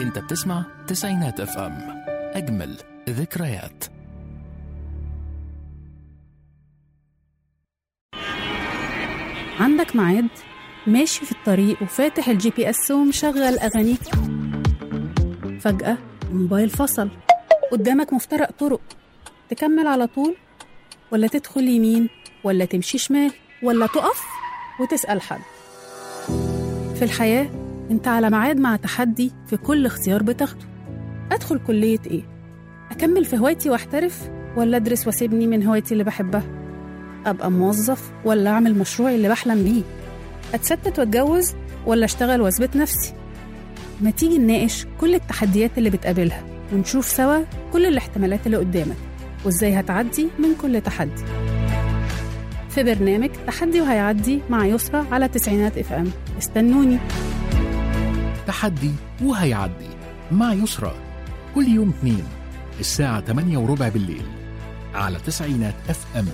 انت بتسمع تسعينات اف ام اجمل ذكريات عندك ميعاد ماشي في الطريق وفاتح الجي بي اس ومشغل اغانيك فجأة الموبايل فصل قدامك مفترق طرق تكمل على طول ولا تدخل يمين ولا تمشي شمال ولا تقف وتسأل حد في الحياة انت على ميعاد مع تحدي في كل اختيار بتاخده أدخل كلية ايه؟ أكمل في هوايتي واحترف ولا أدرس واسيبني من هوايتي اللي بحبها؟ أبقى موظف ولا أعمل مشروعي اللي بحلم بيه؟ أتستت وأتجوز ولا أشتغل وأثبت نفسي؟ ما تيجي نناقش كل التحديات اللي بتقابلها ونشوف سوا كل الاحتمالات اللي قدامك وإزاي هتعدي من كل تحدي في برنامج تحدي وهيعدي مع يسرى على تسعينات اف ام استنوني تحدي وهيعدي مع يسرى كل يوم اثنين الساعة 8 وربع بالليل على تسعينات اف ام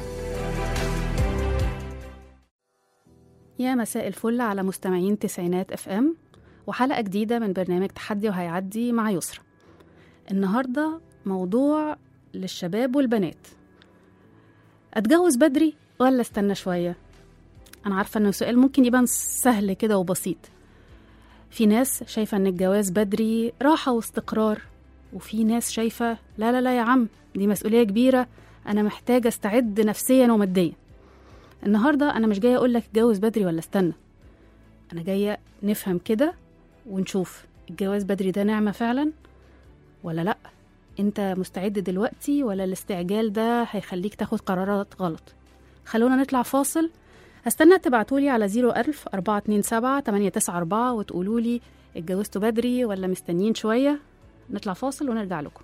يا مساء الفل على مستمعين تسعينات اف ام وحلقة جديدة من برنامج تحدي وهيعدي مع يسرى النهاردة موضوع للشباب والبنات أتجوز بدري ولا استنى شوية أنا عارفة إنه سؤال ممكن يبان سهل كده وبسيط في ناس شايفة إن الجواز بدري راحة واستقرار وفي ناس شايفة لا لا لا يا عم دي مسؤولية كبيرة أنا محتاجة استعد نفسيا وماديا النهاردة أنا مش جاية أقولك اتجوز بدري ولا استنى أنا جاية نفهم كده ونشوف الجواز بدري ده نعمة فعلا ولا لأ أنت مستعد دلوقتي ولا الاستعجال ده هيخليك تاخد قرارات غلط خلونا نطلع فاصل هستنى تبعتولي على 01000 427 894 وتقولولي اتجوزتوا بدري ولا مستنيين شوية نطلع فاصل ونرجع لكم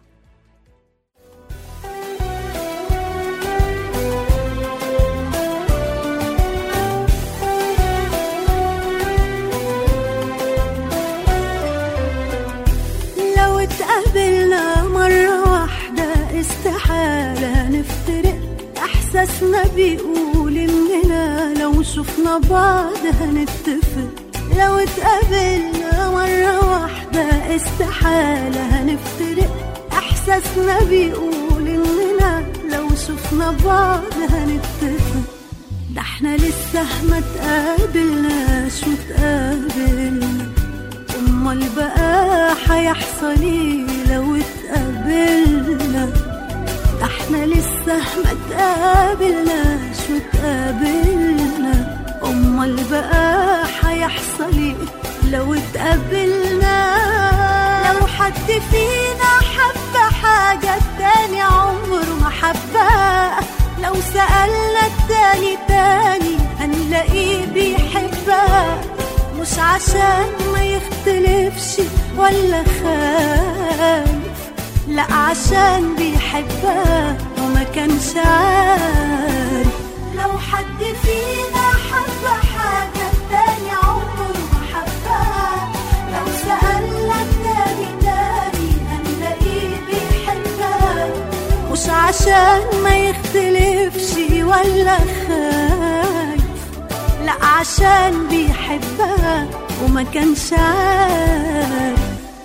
لو اتقابلنا مرة واحدة استحالة نفترق إحساسنا بيقول إننا لو شفنا بعض هنتفق لو اتقابلنا مرة واحدة استحالة هنفترق إحساسنا بيقول إننا لو شفنا بعض هنتفق ده احنا لسه ما تقابلناش وتقابلنا امال بقى هيحصل ايه لو اتقابلنا ده احنا لسه ما تقابلناش وتقابلنا امال بقى هيحصل ايه لو اتقابلنا لو حد فينا حب حاجة التاني عمره ما حبها لو سألنا التاني تاني هنلاقيه بيحبها مش عشان ما يختلفش ولا خايف لا عشان بيحبها وما كانش عارف لو حد فينا حب حاجة التاني عمره ما حبها لو سألنا التاني تاني هنلاقيه بيحبها مش عشان ما يختلفش ولا خايف لا عشان بيحبها وما كانش عارف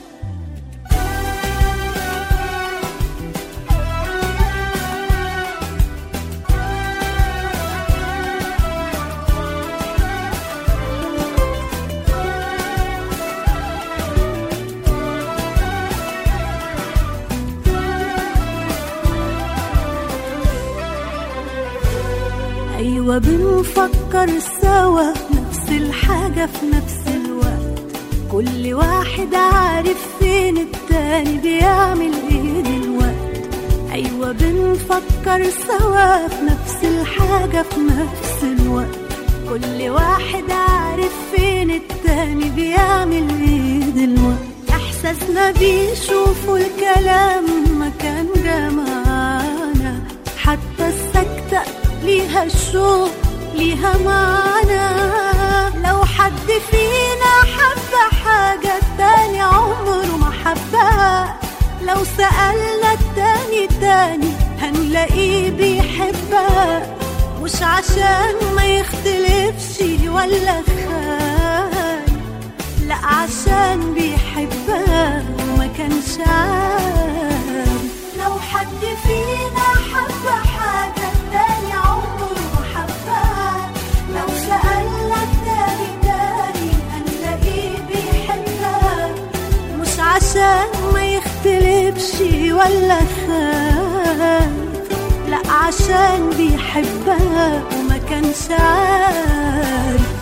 أيوة بنفكر سوا نفس الحاجة في نفس الوقت كل واحد عارف فين التاني بيعمل ايه دلوقتي أيوة بنفكر سوا في نفس الحاجة في نفس الوقت كل واحد عارف فين التاني بيعمل ايه دلوقتي إحساسنا بيشوفوا الكلام ما كان جمعنا حتى السكتة ليها الشوق ليها معنى لو حد فينا حب حاجة التاني عمره ما حبها لو سألنا التاني تاني هنلاقيه بيحبها مش عشان ما يختلفش ولا خايف لا عشان بيحبها وما عارف لو حد فينا حب حاجة التاني عمره ما حبها لو سألنا التاني تاني هنلاقيه بيحبها مش عشان ما يختلفش ولا خايف لا عشان بيحبها وما كانش عارف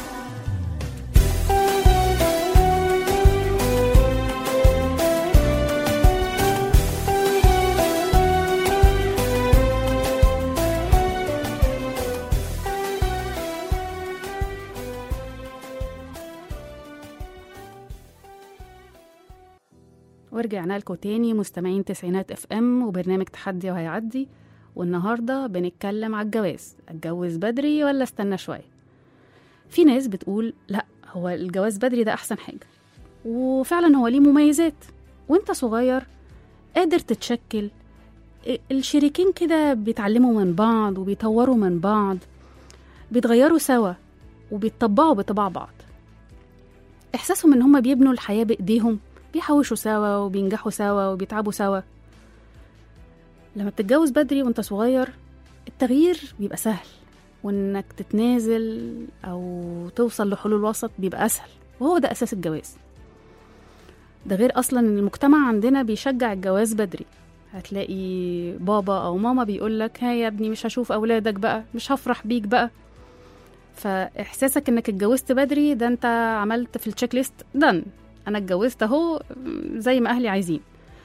ورجعنا لكم تاني مستمعين تسعينات اف ام وبرنامج تحدي وهيعدي والنهارده بنتكلم على الجواز اتجوز بدري ولا استنى شويه في ناس بتقول لا هو الجواز بدري ده احسن حاجه وفعلا هو ليه مميزات وانت صغير قادر تتشكل ال- الشريكين كده بيتعلموا من بعض وبيطوروا من بعض بيتغيروا سوا وبيتطبعوا بطباع بعض احساسهم ان هم بيبنوا الحياه بايديهم بيحوشوا سوا وبينجحوا سوا وبيتعبوا سوا لما بتتجوز بدري وانت صغير التغيير بيبقى سهل وانك تتنازل او توصل لحلول وسط بيبقى اسهل وهو ده اساس الجواز ده غير اصلا ان المجتمع عندنا بيشجع الجواز بدري هتلاقي بابا او ماما بيقولك ها يا ابني مش هشوف اولادك بقى مش هفرح بيك بقى فاحساسك انك اتجوزت بدري ده انت عملت في التشيك ليست دن انا اتجوزت اهو زي ما اهلي عايزين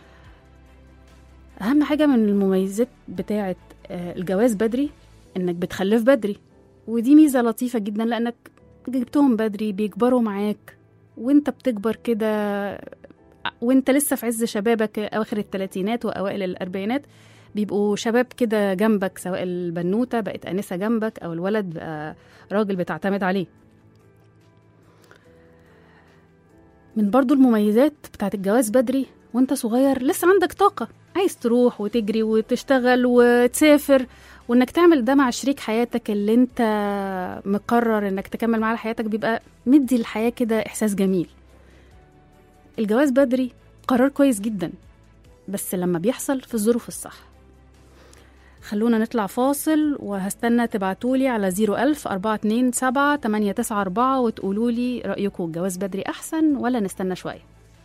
اهم حاجه من المميزات بتاعه آه، الجواز بدري انك بتخلف بدري ودي ميزه لطيفه جدا لانك جبتهم بدري بيكبروا معاك وانت بتكبر كده وانت لسه في عز شبابك اواخر الثلاثينات واوائل الاربعينات بيبقوا شباب كده جنبك سواء البنوته بقت انسه جنبك او الولد بقى راجل بتعتمد عليه من برضو المميزات بتاعت الجواز بدري وانت صغير لسه عندك طاقة عايز تروح وتجري وتشتغل وتسافر وانك تعمل ده مع شريك حياتك اللي انت مقرر انك تكمل معاه حياتك بيبقى مدي الحياة كده احساس جميل الجواز بدري قرار كويس جدا بس لما بيحصل في الظروف الصح خلونا نطلع فاصل وهستنى تبعتولي على 01000 427 894 وتقولولي رأيكم الجواز بدري أحسن ولا نستنى شوية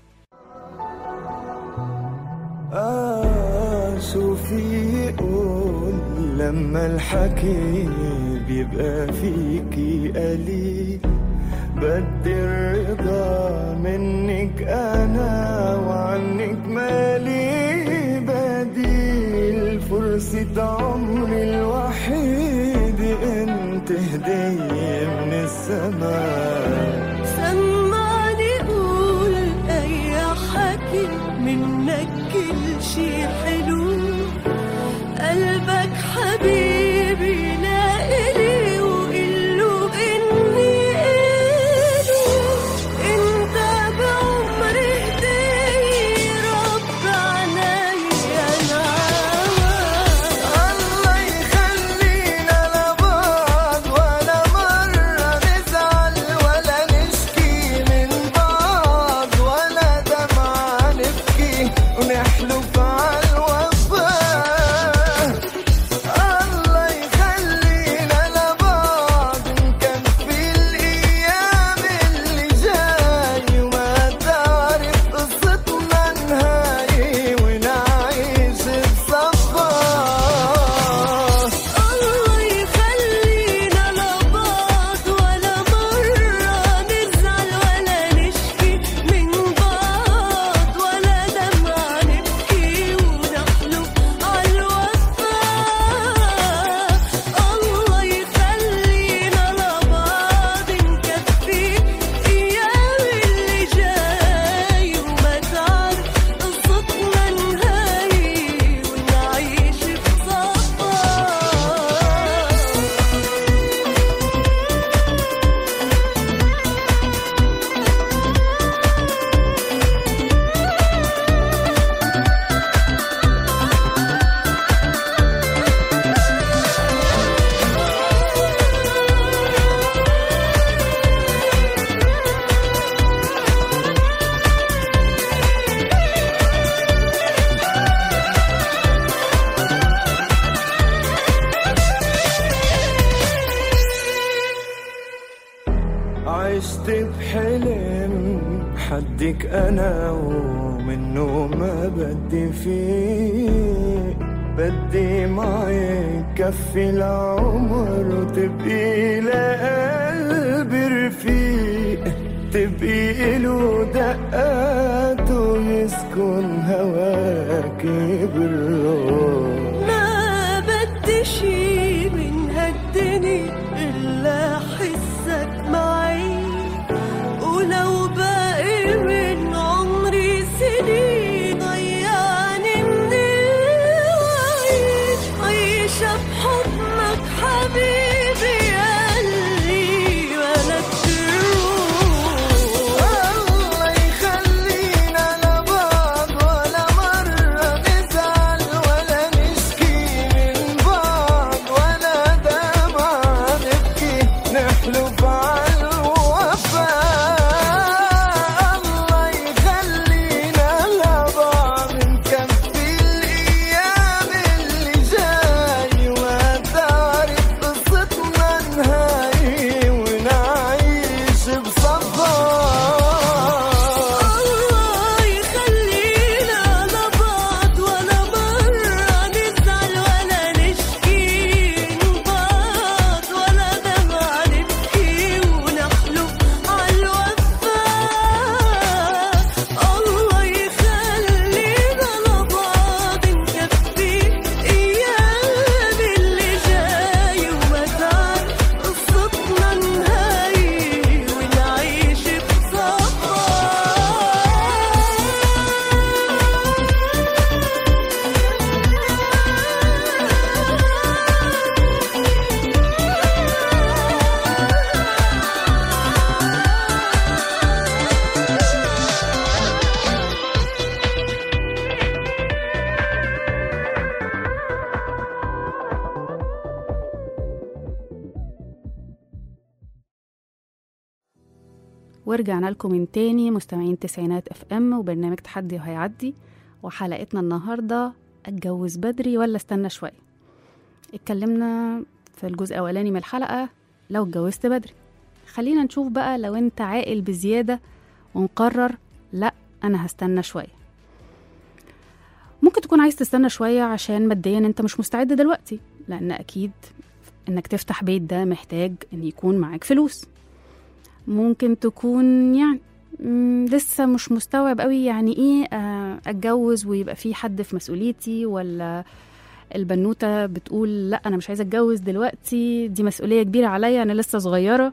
آه شوفي يقول لما الحكي بيبقى فيكي قليل بدي الرضا منك أنا وعنك مالي بديل فرصة عمري الوحيد انت هدية من السماء سمعني قول اي حكي منك كل شي حلو قلبك حبيبي لا إلي وقله إني إله أنت بعمري هدية رب عنايا نعمة الله يخلينا لبعض ولا مرة نزعل ولا نشكي من بعض ولا دمعة نبكي ونحلف على تحديك انا ومنه ما بدي فيه بدي معي كفي العمر وتبقي لقلبي رفيق تبقي له دقات ويسكن هواكي بالروح ما بدي شي من هالدنيا إلا أحسك معي ولو باقي من عمري سنين ضيعني من الوعي عيشة بحضنك حبيبي قلبي ولا تروح الله يخلينا لبعض ولا مرة نزعل ولا نشكي من بعض ولا دمعة نبكي نحلف على الوفاء الله يخلينا لبعض نكفي الأيام اللي جاي وتعرف قصتنا نهاية ونعيش بصفاء الله يخلينا لبعض ولا مرة نزعل ولا نشكي من بعض ولا دمعة نبكي ونحلف على الوفاء الله يخلينا لبعض نكفي أيام اللي جاي وما تعرف قصتنا نهاية ونعيش بصفاء ورجعنا لكم من تاني مستمعين تسعينات اف ام وبرنامج تحدي وهيعدي وحلقتنا النهارده اتجوز بدري ولا استنى شويه اتكلمنا في الجزء الاولاني من الحلقه لو اتجوزت بدري خلينا نشوف بقى لو انت عاقل بزياده ونقرر لا انا هستنى شويه ممكن تكون عايز تستنى شويه عشان ماديا انت مش مستعد دلوقتي لان اكيد انك تفتح بيت ده محتاج ان يكون معاك فلوس ممكن تكون يعني مم، لسه مش مستوعب قوي يعني ايه آه، اتجوز ويبقى في حد في مسؤوليتي ولا البنوتة بتقول لا انا مش عايزة اتجوز دلوقتي دي مسؤولية كبيرة عليا انا لسه صغيرة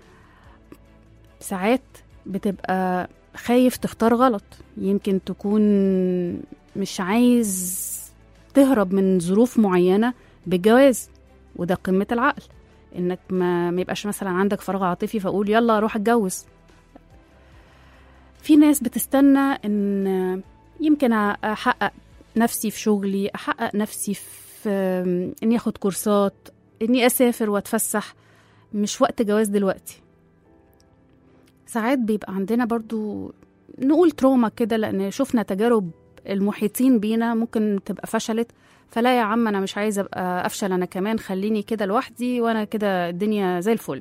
ساعات بتبقى خايف تختار غلط يمكن تكون مش عايز تهرب من ظروف معينة بالجواز وده قمة العقل انك ما, ما يبقاش مثلا عندك فراغ عاطفي فاقول يلا اروح اتجوز في ناس بتستنى ان يمكن احقق نفسي في شغلي احقق نفسي في اني اخد كورسات اني اسافر واتفسح مش وقت جواز دلوقتي ساعات بيبقى عندنا برضو نقول تروما كده لان شفنا تجارب المحيطين بينا ممكن تبقى فشلت فلا يا عم انا مش عايزه ابقى افشل انا كمان خليني كده لوحدي وانا كده الدنيا زي الفل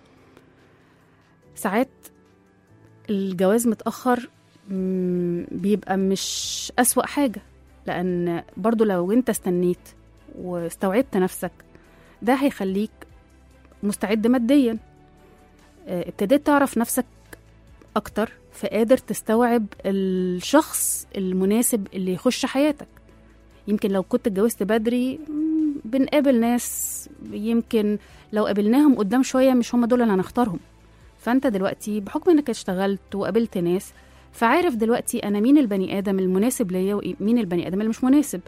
ساعات الجواز متاخر مم، بيبقى مش اسوا حاجه لان برضو لو انت استنيت واستوعبت نفسك ده هيخليك مستعد ماديا آه، ابتديت تعرف نفسك اكتر فقادر تستوعب الشخص المناسب اللي يخش حياتك يمكن لو كنت اتجوزت بدري مم، بنقابل ناس يمكن لو قابلناهم قدام شوية مش هم دول اللي هنختارهم فانت دلوقتي بحكم انك اشتغلت وقابلت ناس فعارف دلوقتي انا مين البني ادم المناسب ليا ومين البني ادم اللي مش مناسب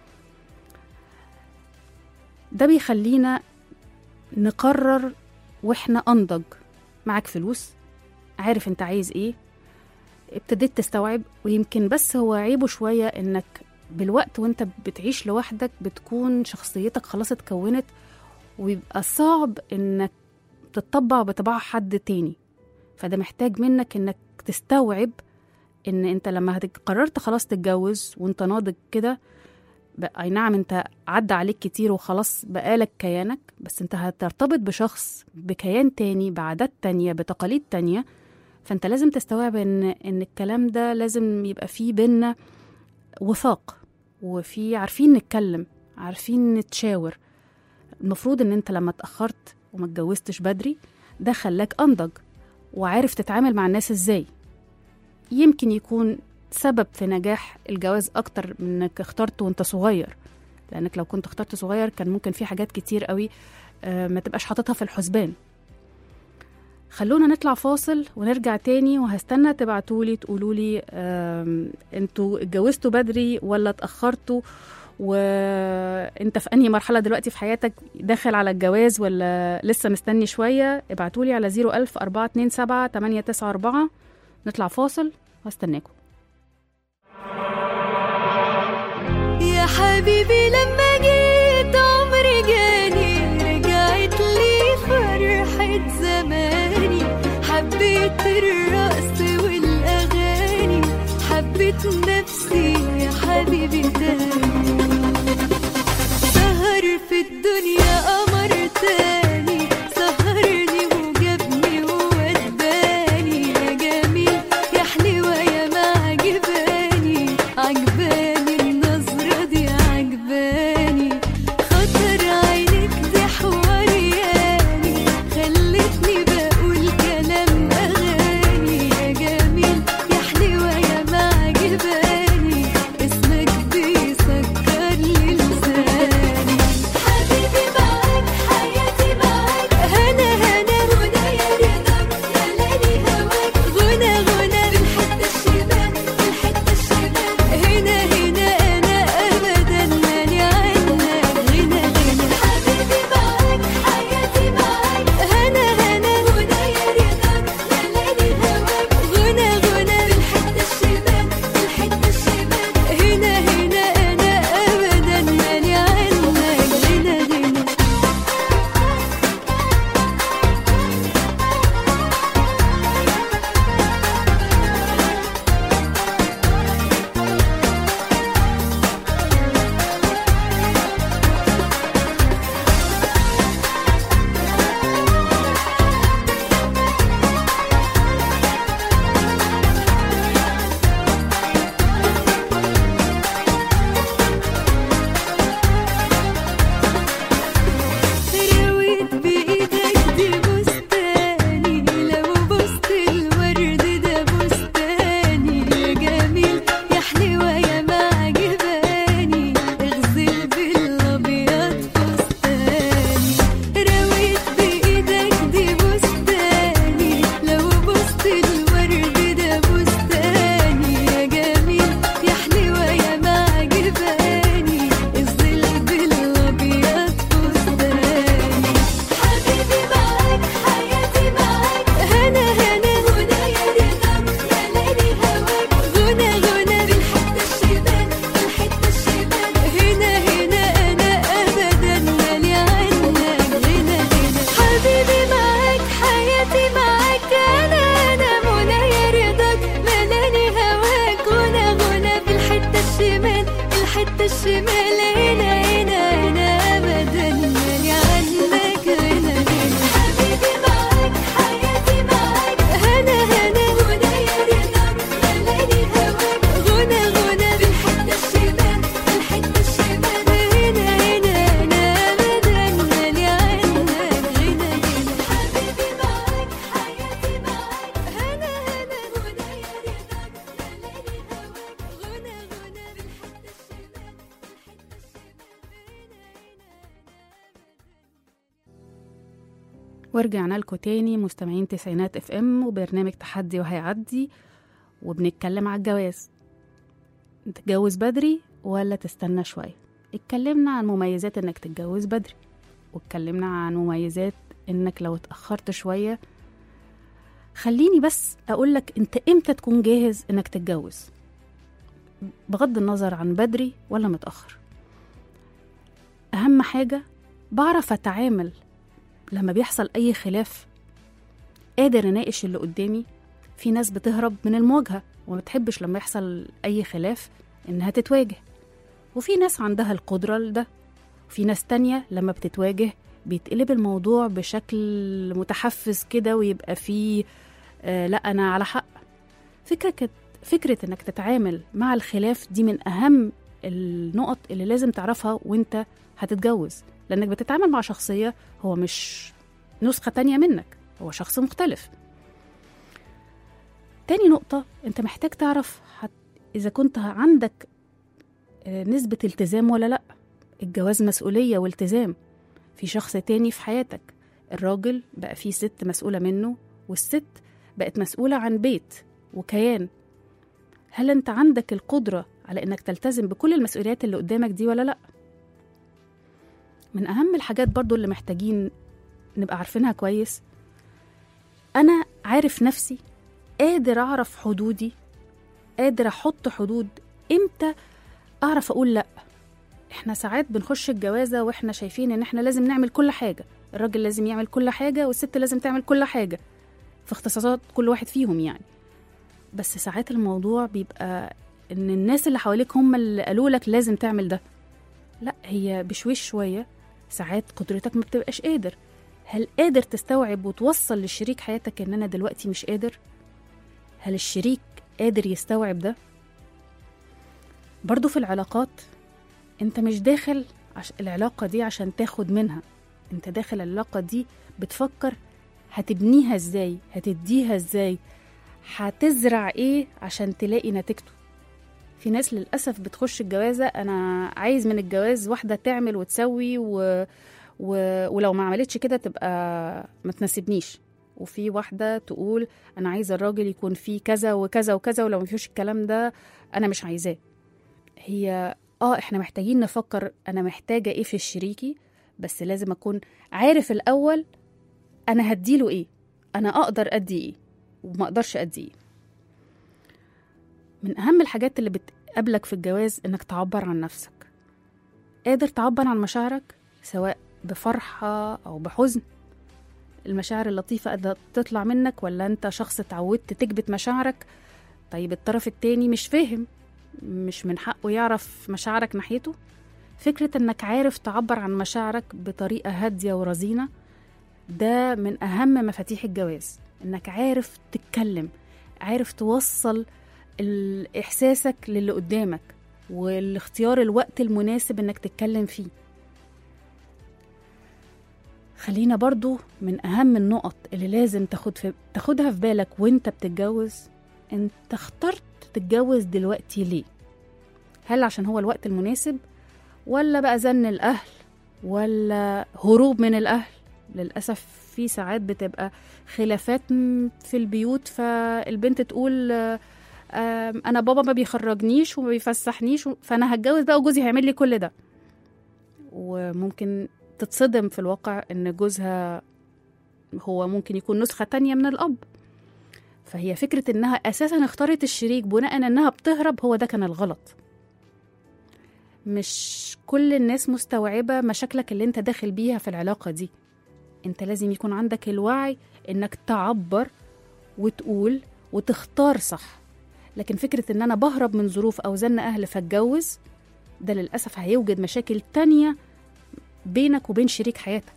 ده بيخلينا نقرر واحنا انضج معاك فلوس عارف انت عايز ايه ابتديت تستوعب ويمكن بس هو عيبه شوية انك بالوقت وانت بتعيش لوحدك بتكون شخصيتك خلاص اتكونت ويبقى صعب انك تتطبع بطباع حد تاني فده محتاج منك انك تستوعب ان انت لما هتك- قررت خلاص تتجوز وانت ناضج كده بقى- اي نعم انت عدى عليك كتير وخلاص بقالك كيانك بس انت هترتبط بشخص بكيان تاني بعادات تانية بتقاليد تانية فانت لازم تستوعب ان ان الكلام ده لازم يبقى فيه بينا وفاق وفي عارفين نتكلم عارفين نتشاور المفروض ان انت لما اتاخرت وما اتجوزتش بدري ده خلاك انضج وعارف تتعامل مع الناس ازاي يمكن يكون سبب في نجاح الجواز اكتر من انك اخترته وانت صغير لانك لو كنت اخترت صغير كان ممكن في حاجات كتير قوي آه، ما تبقاش حاططها في الحسبان خلونا نطلع فاصل ونرجع تاني وهستنى تبعتولي تقولولي آم، انتوا اتجوزتوا بدري ولا اتأخرتوا وانت في انهي مرحلة دلوقتي في حياتك داخل على الجواز ولا لسه مستني شوية ابعتولي على 01000 427 894 نطلع فاصل واستناكم يا حبيبي لما جيت عمري جاني رجعت لي فرحة زماني حبيت الرقص والأغاني حبيت نفسي يا حبيبي تاني سهر في الدنيا قمر تاني سهرني وجابني ووداني يا جميل يا حلوة يا ما عجباني عجباني النظرة دي عجباني خطر عينك دي حوارياني خلتني بقول كلام أغاني يا جميل يا حلوة يا ما عجباني اسمك بيسكر لي لساني حبيبي معاك حياتي معاك هنا هنا غنى يا رضاك ملاني هواك غنى غنى بالحتة الشمال بالحتة الشمال هنا هنا أنا أبدا مالي عنك غنى غنى حبيبي معاك حياتي معاك هنا هنا غنى يا رضاك ملاني هواك غنى غنى بالحتة الشمال بالحتة الشمال هنا هنا أنا أبدا مالي عنك غنى غنى رويت بإيدك دي بستاني لو بوست الورد ده بستاني يا جميل يا حلوة يا ما عجباني اغزل بالأبيض فستاني رويت بإيدك دي بستاني لو بوست الورد ده بستاني يا جميل يا حلوة يا ما عجباني اغزل بالأبيض فستاني حبيبي معاك حياتي معاك هنا هنا غنى يا رضاك ملاني هواك غنى غنى بالحتة الشمال بالحتة الشمال هنا هنا أنا أبدا مالي عنك غنى غنى حبيبي معاك حياتي معاك أنا أنا منى يا رضاك ملاني هواك غنى غنى بالحتة الشمال الحتة الشمال هنا هنا أنا أبدا مالي عنك غنى غنى حبيبي معاك حياتي معاك هنا هنا غنى يا رضاك ملاني هواك غنى غنى بالحتة الشمال بالحتة الشمال هنا هنا أنا أبدا مالي عنك غنى غنى حبيبي معاك حياتي معاك هنا هنا غنى يا رضاك ملاني هواك غنى غنى بالحتة الشمال ورجعنا لكم تاني مستمعين تسعينات اف ام وبرنامج تحدي وهيعدي وبنتكلم على الجواز تتجوز بدري ولا تستنى شوية اتكلمنا عن مميزات انك تتجوز بدري واتكلمنا عن مميزات انك لو اتأخرت شوية خليني بس اقولك انت امتى تكون جاهز انك تتجوز بغض النظر عن بدري ولا متأخر أهم حاجة بعرف أتعامل لما بيحصل أي خلاف قادر أناقش اللي قدامي في ناس بتهرب من المواجهة وما بتحبش لما يحصل أي خلاف إنها تتواجه وفي ناس عندها القدرة لده وفي ناس تانية لما بتتواجه بيتقلب الموضوع بشكل متحفز كده ويبقى فيه آه لا انا على حق فكره فكره انك تتعامل مع الخلاف دي من اهم النقط اللي لازم تعرفها وانت هتتجوز لانك بتتعامل مع شخصيه هو مش نسخه تانية منك هو شخص مختلف تاني نقطة أنت محتاج تعرف حت إذا كنت عندك آه، نسبة التزام ولا لأ الجواز مسؤولية والتزام في شخص تاني في حياتك الراجل بقى فيه ست مسؤولة منه والست بقت مسؤولة عن بيت وكيان هل أنت عندك القدرة على إنك تلتزم بكل المسؤوليات اللي قدامك دي ولا لأ من أهم الحاجات برضو اللي محتاجين نبقى عارفينها كويس أنا عارف نفسي قادر أعرف حدودي قادر أحط حدود إمتى أعرف أقول لأ إحنا ساعات بنخش الجوازة وإحنا شايفين إن إحنا لازم نعمل كل حاجة الراجل لازم يعمل كل حاجة والست لازم تعمل كل حاجة في اختصاصات كل واحد فيهم يعني بس ساعات الموضوع بيبقى إن الناس اللي حواليك هم اللي قالوا لك لازم تعمل ده لا هي بشويش شوية ساعات قدرتك ما بتبقاش قادر هل قادر تستوعب وتوصل لشريك حياتك ان انا دلوقتي مش قادر هل الشريك قادر يستوعب ده برضو في العلاقات انت مش داخل عش... العلاقة دي عشان تاخد منها انت داخل العلاقة دي بتفكر هتبنيها ازاي هتديها ازاي هتزرع ايه عشان تلاقي نتيجته في ناس للأسف بتخش الجوازة أنا عايز من الجواز واحدة تعمل وتسوي و... و... ولو ما عملتش كده تبقى ما تناسبنيش وفي واحدة تقول أنا عايزة الراجل يكون فيه كذا وكذا وكذا ولو ما فيهوش الكلام ده أنا مش عايزاه هي اه احنا محتاجين نفكر أنا محتاجة ايه في شريكي بس لازم أكون عارف الأول أنا هديله ايه أنا أقدر أدي ايه وما أقدرش أدي ايه من أهم الحاجات اللي بتقابلك في الجواز إنك تعبر عن نفسك قادر تعبر عن مشاعرك سواء بفرحة أو بحزن المشاعر اللطيفة قد تطلع منك ولا أنت شخص اتعودت تكبت مشاعرك طيب الطرف التاني مش فاهم مش من حقه يعرف مشاعرك ناحيته فكرة إنك عارف تعبر عن مشاعرك بطريقة هادية ورزينة ده من أهم مفاتيح الجواز إنك عارف تتكلم عارف توصل ال- إحساسك للي قدامك والاختيار الوقت المناسب إنك تتكلم فيه خلينا برضو من أهم النقط اللي لازم تاخد في تاخدها في بالك وانت بتتجوز انت اخترت تتجوز دلوقتي ليه هل عشان هو الوقت المناسب ولا بقى زن الأهل ولا هروب من الأهل للأسف في ساعات بتبقى خلافات م- في البيوت فالبنت تقول آه، آم، أنا بابا ما بيخرجنيش وما بيفسحنيش فأنا هتجوز بقى وجوزي هيعمل لي كل ده وممكن تتصدم في الواقع ان جوزها هو ممكن يكون نسخة تانية من الأب فهي فكرة انها أساسا اختارت الشريك بناء انها بتهرب هو ده كان الغلط مش كل الناس مستوعبة مشاكلك اللي انت داخل بيها في العلاقة دي انت لازم يكون عندك الوعي انك تعبر وتقول وتختار صح لكن فكرة ان انا بهرب من ظروف او زن اهل فاتجوز ده للأسف هيوجد مشاكل تانية بينك وبين شريك حياتك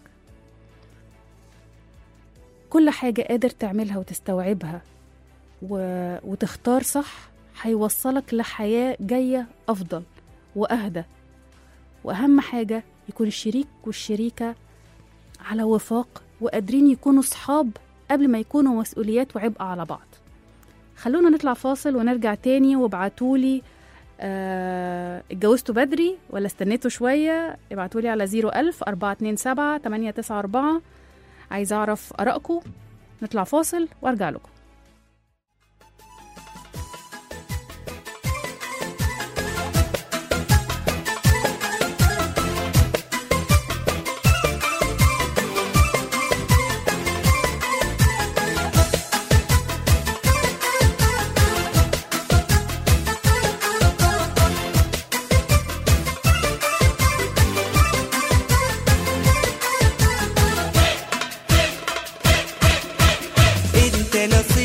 كل حاجة قادر تعملها وتستوعبها و... وتختار صح هيوصلك لحياة جاية أفضل وأهدى وأهم حاجة يكون الشريك والشريكة على وفاق وقادرين يكونوا صحاب قبل ما يكونوا مسؤوليات وعبء على بعض خلونا نطلع فاصل ونرجع تاني وابعتولي آه، اتجوزتوا بدري ولا استنيتوا شوية ابعتولي على 01000 427 894 عايزة أعرف آرائكم نطلع فاصل وأرجع لكم انت نصيب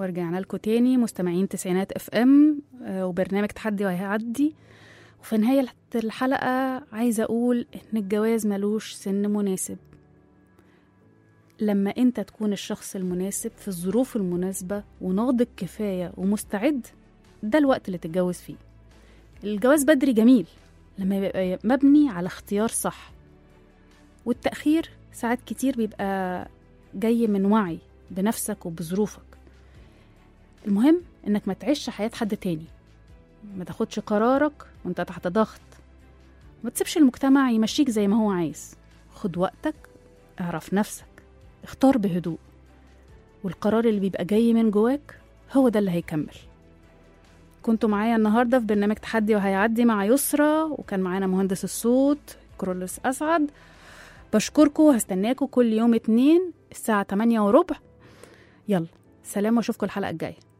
ورجعنا لكم تاني مستمعين تسعينات اف ام آه، وبرنامج تحدي وهيعدي وفي نهاية الحلقة عايزة أقول إن الجواز ملوش سن مناسب لما أنت تكون الشخص المناسب في الظروف المناسبة وناضج كفاية ومستعد ده الوقت اللي تتجوز فيه الجواز بدري جميل لما يبقى مبني على اختيار صح والتأخير ساعات كتير بيبقى جاي من وعي بنفسك وبظروفك المهم انك ما تعيش حياة حد تاني ما تاخدش قرارك وانت تحت ضغط ما تسيبش المجتمع يمشيك زي ما هو عايز خد وقتك اعرف نفسك اختار بهدوء والقرار اللي بيبقى جاي من جواك هو ده اللي هيكمل كنتوا معايا النهارده في برنامج تحدي وهيعدي مع يسرى وكان معانا مهندس الصوت كرولوس اسعد بشكركم وهستناكم كل يوم اتنين الساعة 8 وربع يلا سلام واشوفكم الحلقة الجاية